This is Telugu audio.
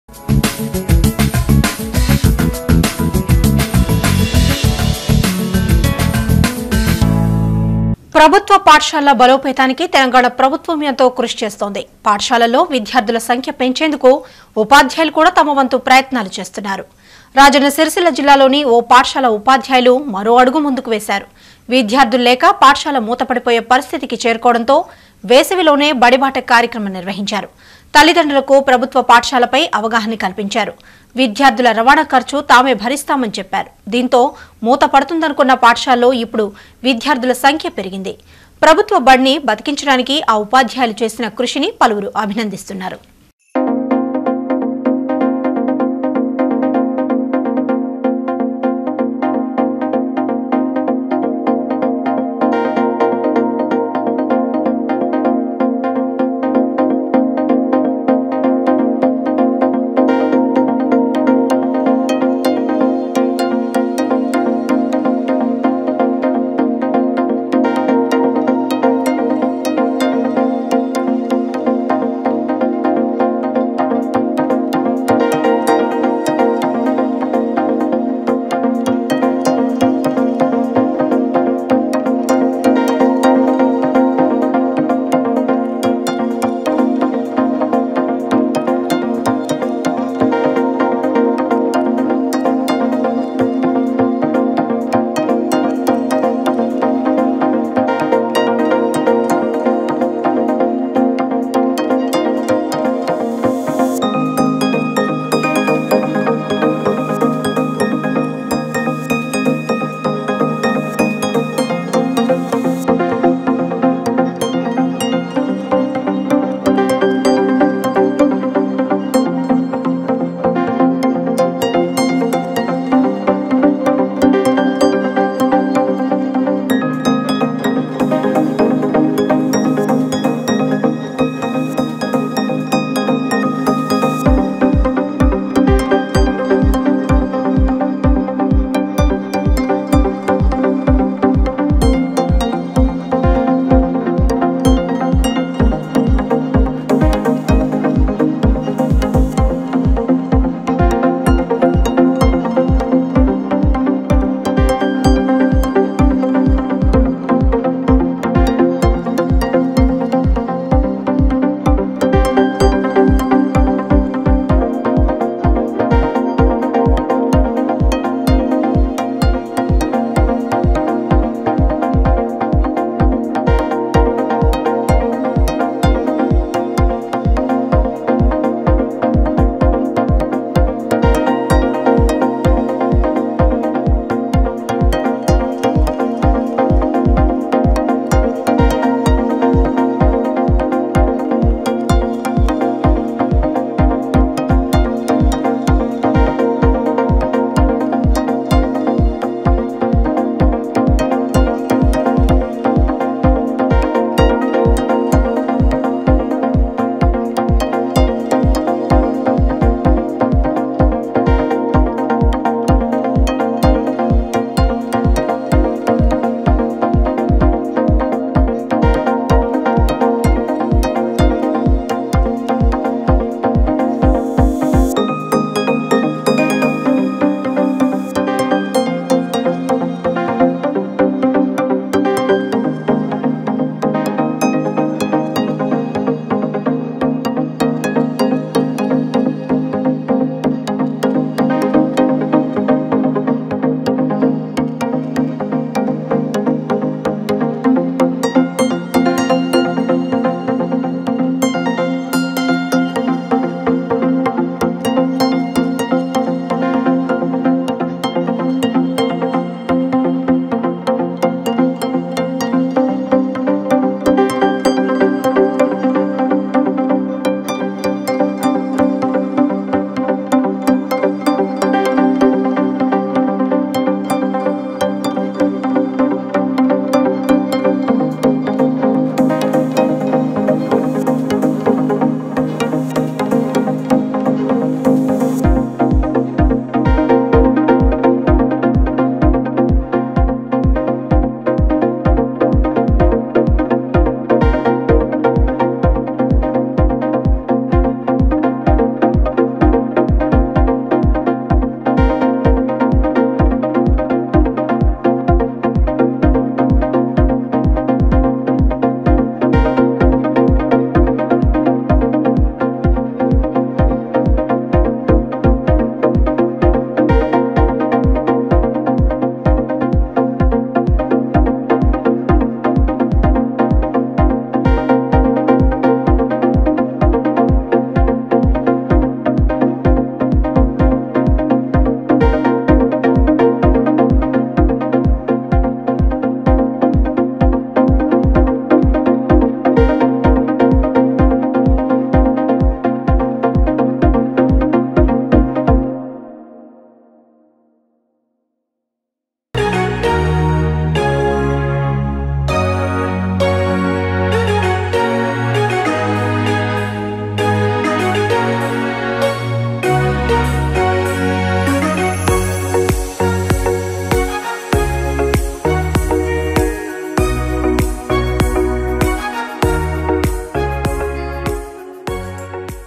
ప్రభుత్వ పాఠశాలల బలోపేతానికి తెలంగాణ ప్రభుత్వం ఎంతో కృషి చేస్తోంది పాఠశాలల్లో విద్యార్థుల సంఖ్య పెంచేందుకు ఉపాధ్యాయులు కూడా తమ వంతు ప్రయత్నాలు చేస్తున్నారు రాజన్న సిరిసిల్ల జిల్లాలోని ఓ పాఠశాల ఉపాధ్యాయులు మరో అడుగు ముందుకు వేశారు విద్యార్థులు లేక పాఠశాల మూతపడిపోయే పరిస్థితికి చేరుకోవడంతో వేసవిలోనే బడిబాట కార్యక్రమం నిర్వహించారు తల్లిదండ్రులకు ప్రభుత్వ పాఠశాలపై అవగాహన కల్పించారు విద్యార్థుల రవాణా ఖర్చు తామే భరిస్తామని చెప్పారు దీంతో మూత పడుతుందనుకున్న పాఠశాలలో ఇప్పుడు విద్యార్థుల సంఖ్య పెరిగింది ప్రభుత్వ బడిని బతికించడానికి ఆ ఉపాధ్యాయులు చేసిన కృషిని పలువురు అభినందిస్తున్నారు